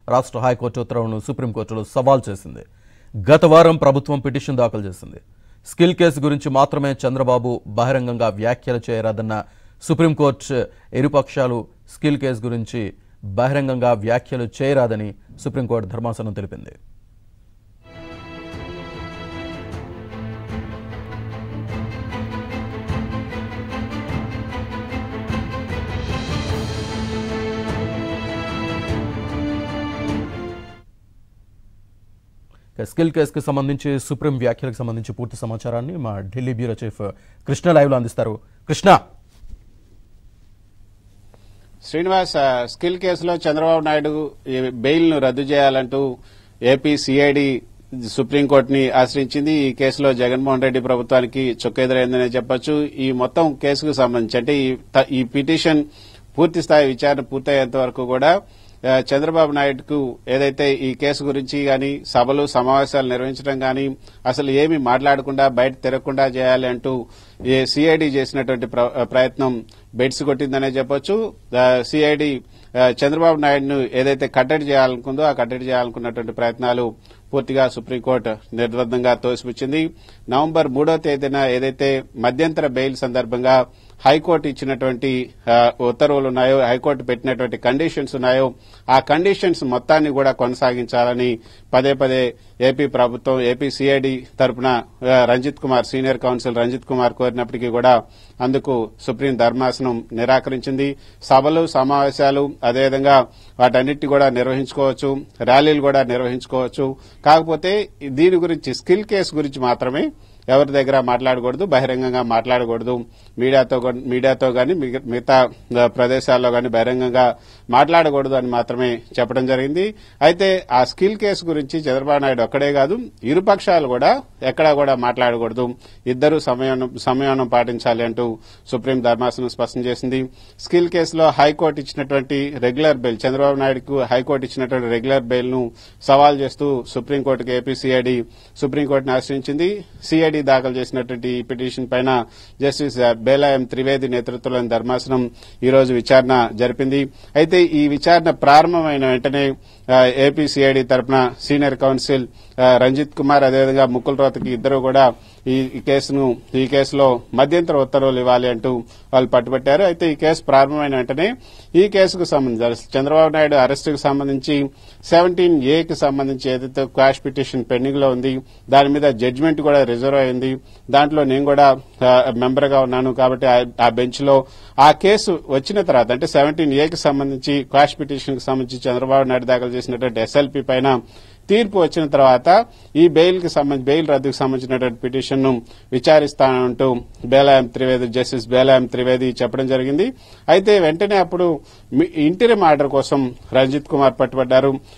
రాష్ట్ర హైకోర్టు ఉత్తర్వును సుప్రీంకోర్టులో సవాల్ చేసింది గత వారం ప్రభుత్వం పిటిషన్ దాఖలు చేసింది స్కిల్ కేసు గురించి మాత్రమే చంద్రబాబు బహిరంగంగా వ్యాఖ్యలు చేయరాదన్న సుప్రీంకోర్టు ఇరుపక్షాలు స్కిల్ కేసు గురించి బహిరంగంగా వ్యాఖ్యలు చేయరాదని సుప్రీంకోర్టు ధర్మాసనం తెలిపింది ఇక స్కిల్ కేసుకు సంబంధించి సుప్రీం వ్యాఖ్యలకు సంబంధించి పూర్తి సమాచారాన్ని మా ఢిల్లీ బ్యూరో చీఫ్ కృష్ణ లైవ్లో అందిస్తారు కృష్ణ శ్రీనివాస్ ఆ, స్కిల్ కేసులో చంద్రబాబు నాయుడు ఈ బెయిల్ ను రద్దు చేయాలంటూ ఏపీ సిఐడి సుప్రీంకోర్టుని ఆశ్రయించింది ఈ కేసులో జగన్మోహన్ రెడ్డి ప్రభుత్వానికి చుక్కెదురైందనే చెప్పొచ్చు ఈ మొత్తం కేసుకు సంబంధించి అంటే ఈ త- ఈ పిటిషన్ పూర్తి స్థాయి విచారణ పూర్తయ్యేంత వరకు కూడా ఆ, చంద్రబాబు నాయుడుకు ఏదైతే ఈ కేసు గురించి గాని సభలు సమావేశాలు నిర్వహించడం గాని అసలు ఏమి మాట్లాడకుండా బయట తిరగకుండా చేయాలి అంటూ ఈ సిఐడి చేసినటువంటి ప్ర- ప్రయత్నం బెడ్స్ కొట్టిందనే చెప్పొచ్చు సిఐడి చంద్రబాబు నాయుడును ఏదైతే కట్టడి చేయాలనుకుందో ఆ కట్టడి చేయాలనుకున్నటువంటి ప్రయత్నాలు పూర్తిగా సుప్రీంకోర్టు నిర్బంధంగా తోసిపుచ్చింది నవంబర్ మూడో తేదీన ఏదైతే మధ్యంతర బెయిల్ సందర్భంగా హైకోర్టు ఇచ్చినటువంటి ఆ, ఉత్తర్వులు ఉన్నాయో హైకోర్టు పెట్టినటువంటి కండిషన్స్ ఉన్నాయో ఆ కండిషన్స్ మొత్తాన్ని కూడా కొనసాగించాలని పదే పదే ఏపీ ప్రభుత్వం ఏపీ సిఐడి తరపున ఆ, రంజిత్ కుమార్ సీనియర్ కౌన్సిల్ రంజిత్ కుమార్ కోరినప్పటికీ కూడా అందుకు సుప్రీం ధర్మాసనం నిరాకరించింది సభలు సమావేశాలు అదేవిధంగా వాటన్నిటి కూడా నిర్వహించుకోవచ్చు ర్యాలీలు కూడా నిర్వహించుకోవచ్చు కాకపోతే దీని గురించి స్కిల్ కేసు గురించి మాత్రమే ఎవరి దగ్గర మాట్లాడకూడదు బహిరంగంగా మాట్లాడకూడదు మీడియాతో గా- మీడియాతో గాని మిగ- మిగతా ఆ, ప్రదేశాల్లో గాని బహిరంగంగా మాట్లాడకూడదు అని మాత్రమే చెప్పడం జరిగింది అయితే ఆ స్కిల్ కేసు గురించి చంద్రబాబు నాయుడు ఒక్కడే కాదు ఇరుపక్షాలు కూడా ఎక్కడా కూడా మాట్లాడకూడదు ఇద్దరు సమయం సంయమనం పాటించాలి అంటూ సుప్రీం ధర్మాసనం స్పష్టం చేసింది స్కిల్ కేసులో హైకోర్టు ఇచ్చినటువంటి రెగ్యులర్ బెయిల్ చంద్రబాబు నాయుడుకు హైకోర్టు ఇచ్చినటువంటి రెగ్యులర్ బెయిల్ ను సవాల్ చేస్తూ సుప్రీంకోర్టుకు ఏపీ సిఐడి సుప్రీంకోర్టును ఆశ్రయించింది సిఐడి దాఖలు చేసినటువంటి ఈ పిటిషన్ పైన జస్టిస్ బేలాయం త్రివేది నేతృత్వంలోని ధర్మాసనం ఈ రోజు విచారణ జరిపింది అయితే ఈ విచారణ ప్రారంభమైన వెంటనే ఆ, ఏపీ సిఐడి తరపున సీనియర్ కౌన్సిల్ ఆ, రంజిత్ కుమార్ అదేవిధంగా ముకుల్ రోతకి ఇద్దరు కూడా ఈ ఈ కేసును ఈ కేసులో మధ్యంతర ఉత్తర్వులు ఇవ్వాలి అంటూ వాళ్ళు పట్టుబట్టారు అయితే ఈ కేసు ప్రారంభమైన వెంటనే ఈ కేసుకు సంబంధించి చంద్రబాబు నాయుడు అరెస్టుకు సంబంధించి సెవెంటీన్ ఏకి సంబంధించి ఏదైతే క్వాష్ పిటిషన్ పెండింగ్ లో ఉంది దాని మీద జడ్జిమెంట్ కూడా రిజర్వ్ అయింది దాంట్లో నేను కూడా మెంబర్ గా ఉన్నాను కాబట్టి ఆ- ఆ బెంచ్ లో ఆ కేసు వచ్చిన తర్వాత అంటే సెవెంటీన్ ఏకి సంబంధించి క్వాష్ పిటిషన్ కి సంబంధించి చంద్రబాబు నాయుడు దాఖలు చేసినటువంటి ఎస్ఎల్పి పైన తీర్పు వచ్చిన తర్వాత ఈ బెయిల్ కి సంబంధించి బెయిల్ రద్దుకు సంబంధించినటువంటి పిటిషన్ ను విచారిస్తానంటూ బేలాయం త్రివేది జస్టిస్ బేలాయం త్రివేది చెప్పడం జరిగింది అయితే వెంటనే అప్పుడు ఇంటీరియం ఆర్డర్ కోసం రంజిత్ కుమార్ పట్టుబడ్డారు